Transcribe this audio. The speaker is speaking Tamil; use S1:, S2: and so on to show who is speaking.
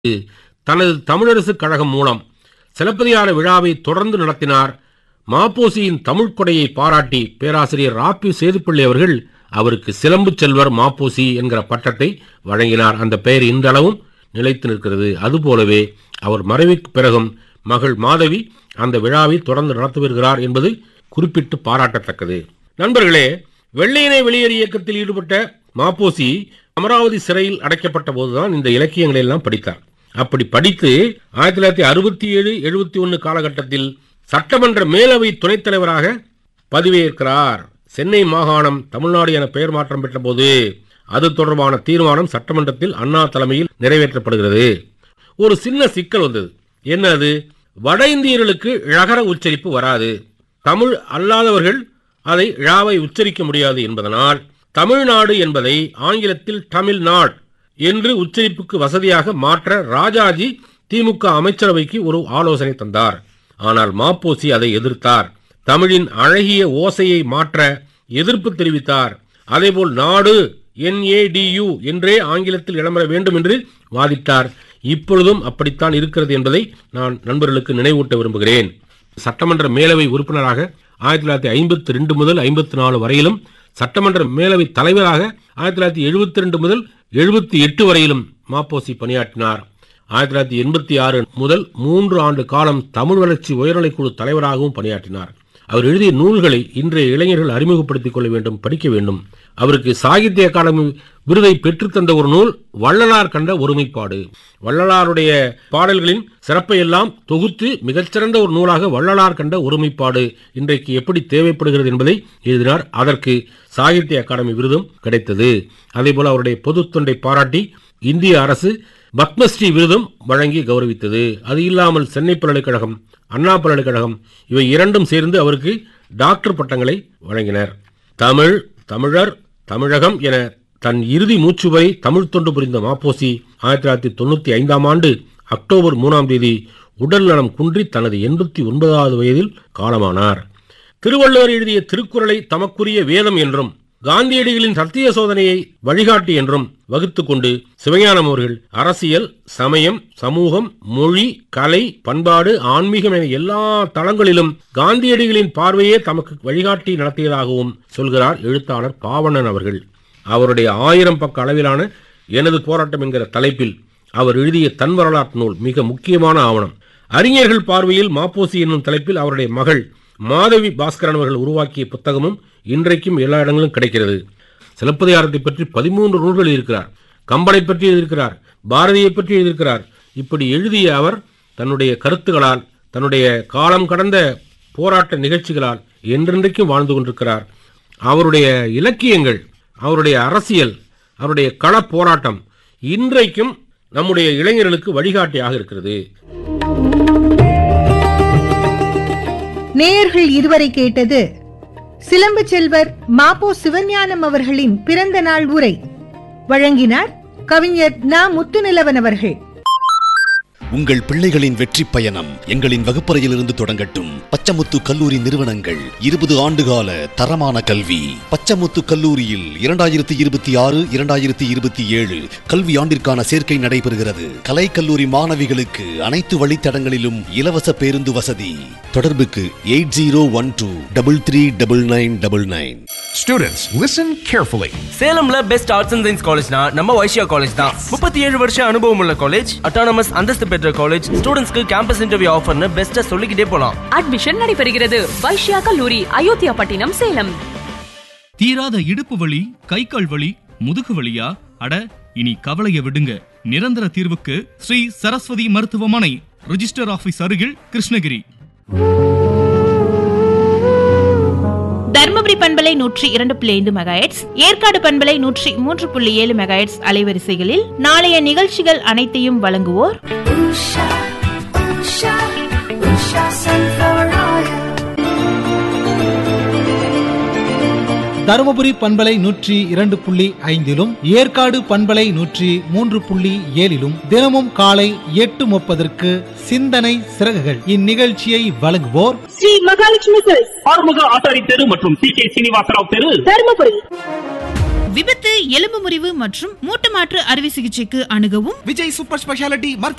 S1: தனது தமிழரசு கழகம் மூலம் சிலப்பதிகார விழாவை தொடர்ந்து நடத்தினார் மாப்போசியின் தமிழ்க் கொடையை பாராட்டி பேராசிரியர் ராப்பி சேதுப்பிள்ளை அவர்கள் அவருக்கு சிலம்பு செல்வர் மாப்போசி என்கிற பட்டத்தை வழங்கினார் அந்த பெயர் இன்றளவும் நிலைத்து நிற்கிறது அதுபோலவே அவர் மறைவுக்கு பிறகும் மகள் மாதவி அந்த விழாவை தொடர்ந்து நடத்தி வருகிறார் என்பது குறிப்பிட்டு பாராட்டத்தக்கது நண்பர்களே வெள்ளையனை வெளியேறு இயக்கத்தில் ஈடுபட்ட மாப்போசி அமராவதி சிறையில் அடைக்கப்பட்ட போதுதான் இந்த இலக்கியங்களை எல்லாம் படித்தார் அப்படி படித்து ஆயிரத்தி தொள்ளாயிரத்தி அறுபத்தி ஏழு எழுபத்தி ஒன்று காலகட்டத்தில் சட்டமன்ற மேலவை துணைத் தலைவராக பதவியேற்கிறார் சென்னை மாகாணம் தமிழ்நாடு என பெயர் மாற்றம் பெற்றபோது அது தொடர்பான தீர்மானம் சட்டமன்றத்தில் அண்ணா தலைமையில் நிறைவேற்றப்படுகிறது ஒரு சின்ன சிக்கல் வந்தது என்ன அது வட இந்தியர்களுக்கு ழகர உச்சரிப்பு வராது தமிழ் அல்லாதவர்கள் அதை ழாவை உச்சரிக்க முடியாது என்பதனால் தமிழ்நாடு என்பதை ஆங்கிலத்தில் தமிழ்நாடு என்று உச்சரிப்புக்கு வசதியாக மாற்ற ராஜாஜி திமுக அமைச்சரவைக்கு ஒரு ஆலோசனை தந்தார் ஆனால் மாப்போசி அதை எதிர்த்தார் தமிழின் அழகிய ஓசையை மாற்ற எதிர்ப்பு தெரிவித்தார் அதேபோல் நாடு என்ஏடியு என்றே ஆங்கிலத்தில் இடம்பெற வேண்டும் என்று வாதிட்டார் இப்பொழுதும் அப்படித்தான் இருக்கிறது என்பதை நான் நண்பர்களுக்கு நினைவூட்ட விரும்புகிறேன் சட்டமன்ற மேலவை உறுப்பினராக ஆயிரத்தி தொள்ளாயிரத்தி ஐம்பத்தி ரெண்டு முதல் ஐம்பத்தி நாலு வரையிலும் சட்டமன்ற மேலவை தலைவராக ஆயிரத்தி தொள்ளாயிரத்தி எழுபத்தி ரெண்டு முதல் எழுபத்தி எட்டு வரையிலும் மாப்போசி பணியாற்றினார் ஆயிரத்தி தொள்ளாயிரத்தி எண்பத்தி ஆறு முதல் மூன்று ஆண்டு காலம் தமிழ் வளர்ச்சி உயர்நிலைக்குழு தலைவராகவும் பணியாற்றினார் அவர் எழுதிய நூல்களை இன்றைய இளைஞர்கள் அறிமுகப்படுத்திக் கொள்ள வேண்டும் படிக்க வேண்டும் அவருக்கு சாகித்ய அகாடமி விருதை பெற்றுத்தந்த ஒரு நூல் வள்ளலார் கண்ட ஒருமைப்பாடு வள்ளலாருடைய பாடல்களின் சிறப்பை எல்லாம் தொகுத்து மிகச்சிறந்த ஒரு நூலாக வள்ளலார் கண்ட ஒருமைப்பாடு இன்றைக்கு எப்படி தேவைப்படுகிறது என்பதை எழுதினார் அதற்கு சாகித்ய அகாடமி விருதும் கிடைத்தது அதேபோல அவருடைய பொது தொண்டை பாராட்டி இந்திய அரசு பத்மஸ்ரீ விருதும் வழங்கி கௌரவித்தது அது இல்லாமல் சென்னை பல்கலைக்கழகம் அண்ணா பல்கலைக்கழகம் இவை இரண்டும் சேர்ந்து அவருக்கு டாக்டர் பட்டங்களை வழங்கினர் தமிழ் தமிழர் தமிழகம் என தன் இறுதி மூச்சு வரை தமிழ் தொண்டு புரிந்த மாப்போசி ஆயிரத்தி தொள்ளாயிரத்தி தொண்ணூத்தி ஐந்தாம் ஆண்டு அக்டோபர் மூணாம் தேதி உடல் நலம் குன்றி தனது எண்பத்தி ஒன்பதாவது வயதில் காலமானார் திருவள்ளுவர் எழுதிய திருக்குறளை தமக்குரிய வேதம் என்றும் காந்தியடிகளின் சத்திய சோதனையை வழிகாட்டி என்றும் வகுத்து கொண்டு சிவஞானம் அவர்கள் அரசியல் சமயம் சமூகம் மொழி கலை பண்பாடு ஆன்மீகம் என எல்லா தளங்களிலும் காந்தியடிகளின் பார்வையே தமக்கு வழிகாட்டி நடத்தியதாகவும் சொல்கிறார் எழுத்தாளர் பாவணன் அவர்கள் அவருடைய ஆயிரம் பக்க அளவிலான எனது போராட்டம் என்கிற தலைப்பில் அவர் எழுதிய தன் வரலாற்று நூல் மிக முக்கியமான ஆவணம் அறிஞர்கள் பார்வையில் மாப்போசி என்னும் தலைப்பில் அவருடைய மகள் மாதவி பாஸ்கரன் அவர்கள் உருவாக்கிய புத்தகமும் இன்றைக்கும் எல்லா இடங்களிலும் கிடைக்கிறது சிலப்பதிகாரத்தை பற்றி பதிமூன்று நூல்கள் இருக்கிறார் கம்பனை பற்றி எழுதியிருக்கிறார் பாரதியை பற்றி எழுதியிருக்கிறார் இப்படி எழுதிய அவர் தன்னுடைய கருத்துகளால் தன்னுடைய காலம் கடந்த போராட்ட நிகழ்ச்சிகளால் என்றென்றைக்கும் வாழ்ந்து கொண்டிருக்கிறார் அவருடைய இலக்கியங்கள் அவருடைய அரசியல் அவருடைய கள போராட்டம் இன்றைக்கும் நம்முடைய இளைஞர்களுக்கு வழிகாட்டியாக இருக்கிறது
S2: நேயர்கள் இதுவரை கேட்டது சிலம்பு செல்வர் மாப்போ சிவஞானம் அவர்களின் பிறந்த நாள் உரை வழங்கினார் கவிஞர் நா முத்துநிலவன் அவர்கள்
S3: உங்கள் பிள்ளைகளின் வெற்றி பயணம் எங்களின் வகுப்பறையிலிருந்து தொடங்கட்டும் பச்சமுத்து கல்லூரி நிறுவனங்கள் இருபது ஆண்டுகால தரமான கல்வி பச்சமுத்து கல்லூரியில் இரண்டாயிரத்தி இருபத்தி ஆறு இரண்டாயிரத்தி இருபத்தி ஏழு கல்வி ஆண்டிற்கான சேர்க்கை நடைபெறுகிறது கலை கல்லூரி மாணவிகளுக்கு அனைத்து வழித்தடங்களிலும் இலவச பேருந்து வசதி தொடர்புக்கு eight zero one two double three double nine double nine
S4: Students, listen carefully.
S5: சேலம்ல பெஸ்ட் ஆர்ட்ஸ் அண்ட் சயின்ஸ் காலேஜ்னா நம்ம வைஷ்யா காலேஜ் தான் முப்பத்தி ஏழு வருஷம் அனுபவம் உள்ள காலேஜ் அட்டானமஸ் அந்தஸ்து பெற்ற காலேஜ் ஸ்டூடெண்ட்ஸ்க்கு கேம்பஸ் இன்டர்வியூ ஆஃபர்னு பெஸ்ட்டா சொல்லிக்கிட்டே போலாம்
S6: அட்மிஷன் நடைபெறுகிறது வைஷ்யா கல்லூரி அயோத்தியா பட்டினம் சேலம்
S7: தீராத இடுப்பு வலி கை கால் வலி முதுகு வலியா அட இனி கவலைய விடுங்க நிரந்தர தீர்வுக்கு ஸ்ரீ சரஸ்வதி மருத்துவமனை ரிஜிஸ்டர் ஆபீஸ் அருகில் கிருஷ்ணகிரி
S8: தர்மபுரி பண்பலை நூற்றி இரண்டு புள்ளி ஐந்து மெகாஹெட்ஸ் ஏற்காடு பண்பலை நூற்றி மூன்று புள்ளி ஏழு மெகாஹெட்ஸ் அலைவரிசைகளில் நாளைய நிகழ்ச்சிகள் அனைத்தையும் வழங்குவோர்
S9: தருமபுரி பண்பலை நூற்றி இரண்டு புள்ளி ஐந்திலும் ஏற்காடு பண்பலை நூற்றி மூன்று புள்ளி ஏழிலும் தினமும் காலை எட்டு முப்பதற்கு சிந்தனை சிறகுகள் இந்நிகழ்ச்சியை வழங்குவோர்
S10: ஸ்ரீ மகாலட்சுமி சில்க்ஸ்
S11: ஆறுமுக ஆசாரி தெரு மற்றும் சி கே சீனிவாசராவ் தெரு
S10: தருமபுரி
S8: விபத்து எலும்பு முறிவு மற்றும் மூட்டு மாற்று அறுவை சிகிச்சைக்கு அணுகவும்
S4: விஜய் சூப்பர் ஸ்பெஷாலிட்டி மருத்துவ